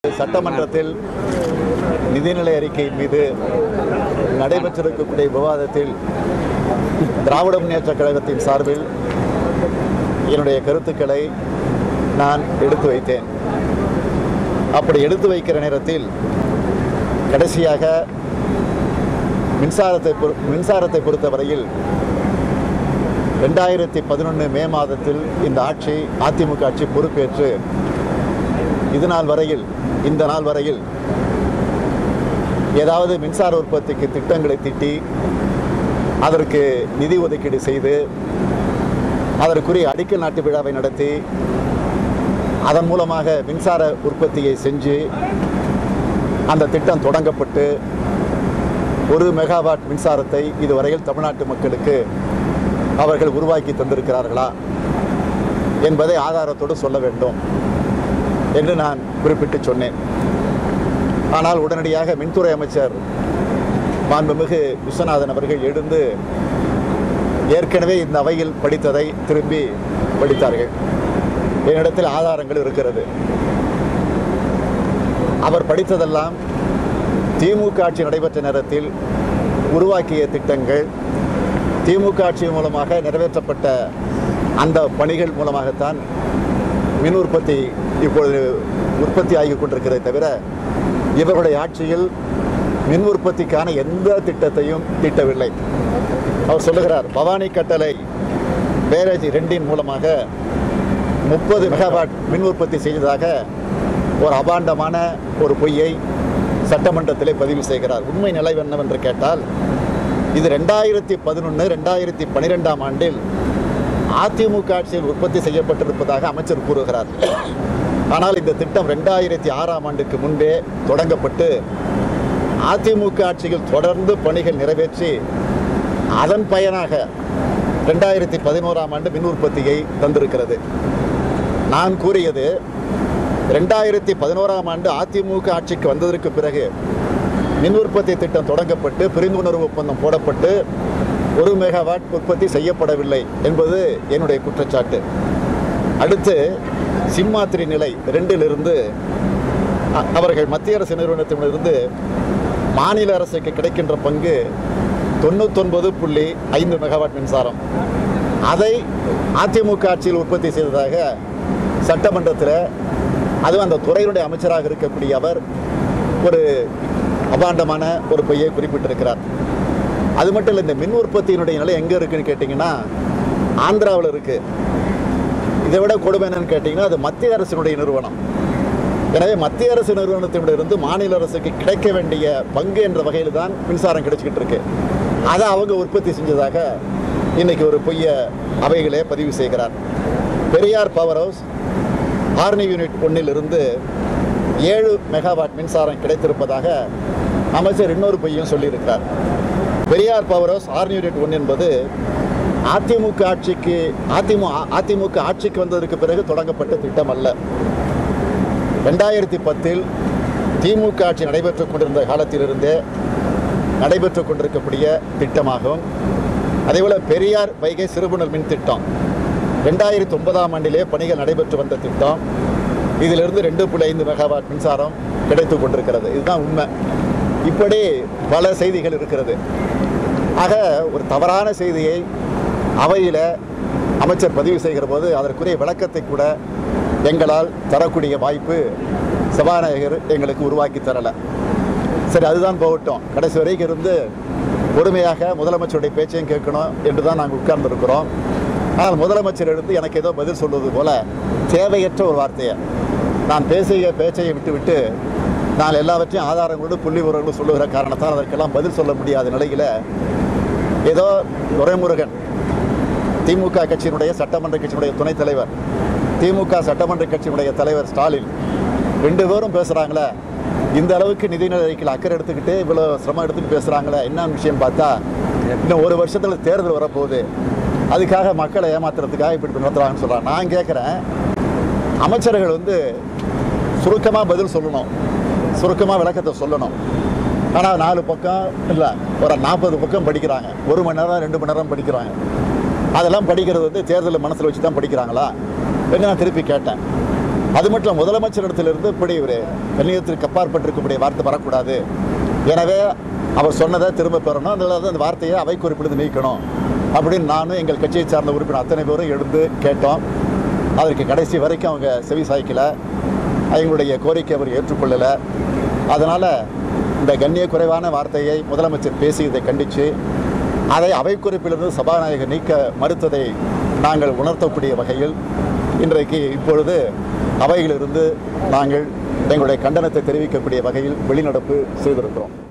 சட்டமன்றத்தில் நிதிநிலை அறிக்கை மீது நடைபெற்றிருக்கக்கூடிய விவாதத்தில் திராவிட முன்னேற்ற கழகத்தின் சார்பில் என்னுடைய கருத்துக்களை நான் எடுத்து வைத்தேன் அப்படி எடுத்து வைக்கிற நேரத்தில் கடைசியாக மின்சாரத்தை பொறு- மின்சாரத்தை பொறுத்தவரையில் ரெண்டாயிரத்தி பதினொன்று மே மாதத்தில் இந்த ஆட்சி அதிமுக ஆட்சி பொறுப்பேற்று இது நாள் வரையில் இந்த நாள் வரையில் ஏதாவது மின்சார உற்பத்திக்கு திட்டங்களை தீட்டி அதற்கு நிதி ஒதுக்கீடு செய்து அதற்குரிய அடிக்கல் நாட்டு விழாவை நடத்தி அதன் மூலமாக மின்சார உற்பத்தியை செஞ்சு அந்த திட்டம் தொடங்கப்பட்டு ஒரு மெகாவாட் மின்சாரத்தை இதுவரையில் தமிழ்நாட்டு மக்களுக்கு அவர்கள் உருவாக்கி தந்திருக்கிறார்களா என்பதை ஆதாரத்தோடு சொல்ல வேண்டும் என்று நான் குறிப்பிட்டு சொன்னேன் ஆனால் உடனடியாக மின்துறை அமைச்சர் மாண்புமிகு விஸ்வநாதன் அவர்கள் எழுந்து ஏற்கனவே இந்த அவையில் படித்ததை திரும்பி படித்தார்கள் என்னிடத்தில் ஆதாரங்கள் இருக்கிறது அவர் படித்ததெல்லாம் திமுக ஆட்சி நடைபெற்ற நேரத்தில் உருவாக்கிய திட்டங்கள் திமுக ஆட்சி மூலமாக நிறைவேற்றப்பட்ட அந்த பணிகள் மூலமாகத்தான் மின் உற்பத்தி இப்பொழுது உற்பத்தி ஆகி கொண்டிருக்கிறதை தவிர இவருடைய ஆட்சியில் மின் உற்பத்திக்கான எந்த திட்டத்தையும் தீட்டவில்லை அவர் சொல்லுகிறார் பவானி கட்டளை பேரேஜ் ரெண்டின் மூலமாக முப்பது மெகாவாட் மின் உற்பத்தி செய்ததாக ஒரு அபாண்டமான ஒரு பொய்யை சட்டமன்றத்திலே பதிவு செய்கிறார் உண்மை நிலை என்னவென்று கேட்டால் இது ரெண்டாயிரத்தி பதினொன்று ரெண்டாயிரத்தி பன்னிரெண்டாம் ஆண்டில் அதிமுக ஆட்சியில் உற்பத்தி செய்யப்பட்டிருப்பதாக அமைச்சர் கூறுகிறார் ஆனால் இந்த திட்டம் ரெண்டாயிரத்தி ஆறாம் ஆண்டுக்கு முன்பே தொடங்கப்பட்டு அதிமுக ஆட்சியில் தொடர்ந்து பணிகள் நிறைவேற்றி அதன் பயனாக ரெண்டாயிரத்தி பதினோராம் ஆண்டு மின் உற்பத்தியை தந்திருக்கிறது நான் கூறியது ரெண்டாயிரத்தி பதினோராம் ஆண்டு அதிமுக ஆட்சிக்கு வந்ததற்கு பிறகு மின் உற்பத்தி திட்டம் தொடங்கப்பட்டு புரிந்துணர்வு ஒப்பந்தம் போடப்பட்டு ஒரு மெகாவாட் உற்பத்தி செய்யப்படவில்லை என்பது என்னுடைய குற்றச்சாட்டு அடுத்து சிம்மாத்திரி நிலை ரெண்டிலிருந்து அ- அவர்கள் மத்திய அரசு நிறுவனத்திடமிருந்து மாநில அரசுக்கு கிடைக்கின்ற பங்கு தொண்ணூத்தொன்பது புள்ளி ஐந்து மெகாவாட் மின்சாரம் அதை அதிமுக ஆட்சியில் உற்பத்தி செய்ததாக சட்டமன்றத்தில் அதுவும் அந்த துறையினுடைய அமைச்சராக இருக்கக்கூடிய அவர் ஒரு அபாண்டமான ஒரு பொய்யை குறிப்பிட்டிருக்கிறார் அது மட்டும் இல்லை இந்த மின் உற்பத்தியினுடைய நிலை எங்கே இருக்குன்னு கேட்டிங்கன்னா ஆந்திராவில் இருக்குது இதை விட கொடுமை என்னன்னு கேட்டிங்கன்னா அது மத்திய அரசினுடைய நிறுவனம் எனவே மத்திய அரசு நிறுவனத்திடமிருந்து மாநில அரசுக்கு கிடைக்க வேண்டிய பங்கு என்ற வகையில் தான் மின்சாரம் கிடைச்சிக்கிட்டு இருக்கு அதை அவங்க உற்பத்தி செஞ்சதாக இன்னைக்கு ஒரு பொய்ய அவைகளே பதிவு செய்கிறார் பெரியார் பவர் ஹவுஸ் ஆர்னி யூனிட் ஒன்றிலிருந்து ஏழு மெகாவாட் மின்சாரம் கிடைத்திருப்பதாக அமைச்சர் இன்னொரு பொய்யும் சொல்லியிருக்கிறார் பெரியார் பவர் ஹவுஸ் ஆர்னி யூனிட் ஒன் என்பது அதிமுக ஆட்சிக்கு அதிமுக அதிமுக ஆட்சிக்கு வந்ததற்கு பிறகு தொடங்கப்பட்ட திட்டம் அல்ல ரெண்டாயிரத்தி பத்தில் திமுக ஆட்சி நடைபெற்றுக் கொண்டிருந்த காலத்திலிருந்தே நடைபெற்றுக் கொண்டிருக்கக்கூடிய திட்டமாகும் அதேபோல பெரியார் வைகை சிறுபுணர் மின் திட்டம் ரெண்டாயிரத்தி ஒன்பதாம் ஆண்டிலே பணிகள் நடைபெற்று வந்த திட்டம் இதிலிருந்து ரெண்டு புள்ளி ஐந்து மெகாவாட் மின்சாரம் கிடைத்துக் கொண்டிருக்கிறது இதுதான் உண்மை இப்படி பல செய்திகள் இருக்கிறது ஆக ஒரு தவறான செய்தியை அவையில் அமைச்சர் பதிவு செய்கிற போது அதற்குரிய விளக்கத்தை கூட எங்களால் தரக்கூடிய வாய்ப்பு சபாநாயகர் எங்களுக்கு உருவாக்கி தரலை சரி அதுதான் போகட்டும் கடைசி வரைக்கும் இருந்து பொறுமையாக முதலமைச்சருடைய பேச்சையும் கேட்கணும் என்று தான் நாங்கள் உட்கார்ந்துருக்கிறோம் ஆனால் முதலமைச்சர் எடுத்து எனக்கு ஏதோ பதில் சொல்வது போல தேவையற்ற ஒரு வார்த்தையை நான் பேசிய பேச்சையை விட்டுவிட்டு நான் எல்லாவற்றையும் ஆதாரங்களோடு புள்ளி விவரங்களோடு சொல்லுகிற காரணத்தால் அதற்கெல்லாம் பதில் சொல்ல முடியாத நிலையில் ஏதோ துரைமுருகன் திமுக கட்சியினுடைய சட்டமன்ற கட்சியினுடைய துணைத் தலைவர் திமுக சட்டமன்ற கட்சியினுடைய தலைவர் ஸ்டாலின் ரெண்டு பேரும் பேசுகிறாங்களே இந்த அளவுக்கு நிதிநிலை அறிக்கையில் அக்கறை எடுத்துக்கிட்டு இவ்வளோ சிரமம் எடுத்துட்டு பேசுகிறாங்களே என்ன விஷயம் பார்த்தா இன்னும் ஒரு வருஷத்தில் தேர்தல் வரப்போகுது அதுக்காக மக்களை ஏமாத்துறதுக்காக இப்படி நடத்துகிறாங்கன்னு சொல்கிறாங்க நான் கேட்குறேன் அமைச்சர்கள் வந்து சுருக்கமாக பதில் சொல்லணும் சுருக்கமாக விளக்கத்தை சொல்லணும் ஆனால் நாலு பக்கம் இல்லை ஒரு நாற்பது பக்கம் படிக்கிறாங்க ஒரு மணி நேரம் ரெண்டு மணி நேரம் படிக்கிறாங்க அதெல்லாம் படிக்கிறது வந்து தேர்தலை மனசில் வச்சு தான் படிக்கிறாங்களா என்று நான் திருப்பி கேட்டேன் அது மட்டும் இல்ல, முதலமைச்சரிடத்திலிருந்து இப்படி ஒரு கண்ணியத்திற்கு அப்பாற்பட்டிருக்கக்கூடிய வார்த்தை வரக்கூடாது எனவே அவர் சொன்னதை திரும்ப பெறணும் அதில் அந்த வார்த்தையை அவை குறிப்பிலிருந்து நீக்கணும் அப்படின்னு நானும் எங்கள் கட்சியை சார்ந்த உறுப்பினர் அத்தனை பேரும் எழுந்து கேட்டோம் அதற்கு கடைசி வரைக்கும் அவங்க செவி சாய்க்கல எங்களுடைய கோரிக்கை அவர் ஏற்றுக்கொள்ளலை அதனால் இந்த கண்ணிய குறைவான வார்த்தையை முதலமைச்சர் பேசியதை கண்டித்து அதை அவை குறிப்பிலிருந்து சபாநாயகர் நீக்க மறுத்ததை நாங்கள் உணர்த்தக்கூடிய வகையில் இன்றைக்கு இப்பொழுது அவையிலிருந்து நாங்கள் எங்களுடைய கண்டனத்தை தெரிவிக்கக்கூடிய வகையில் வெளிநடப்பு செய்திருக்கிறோம்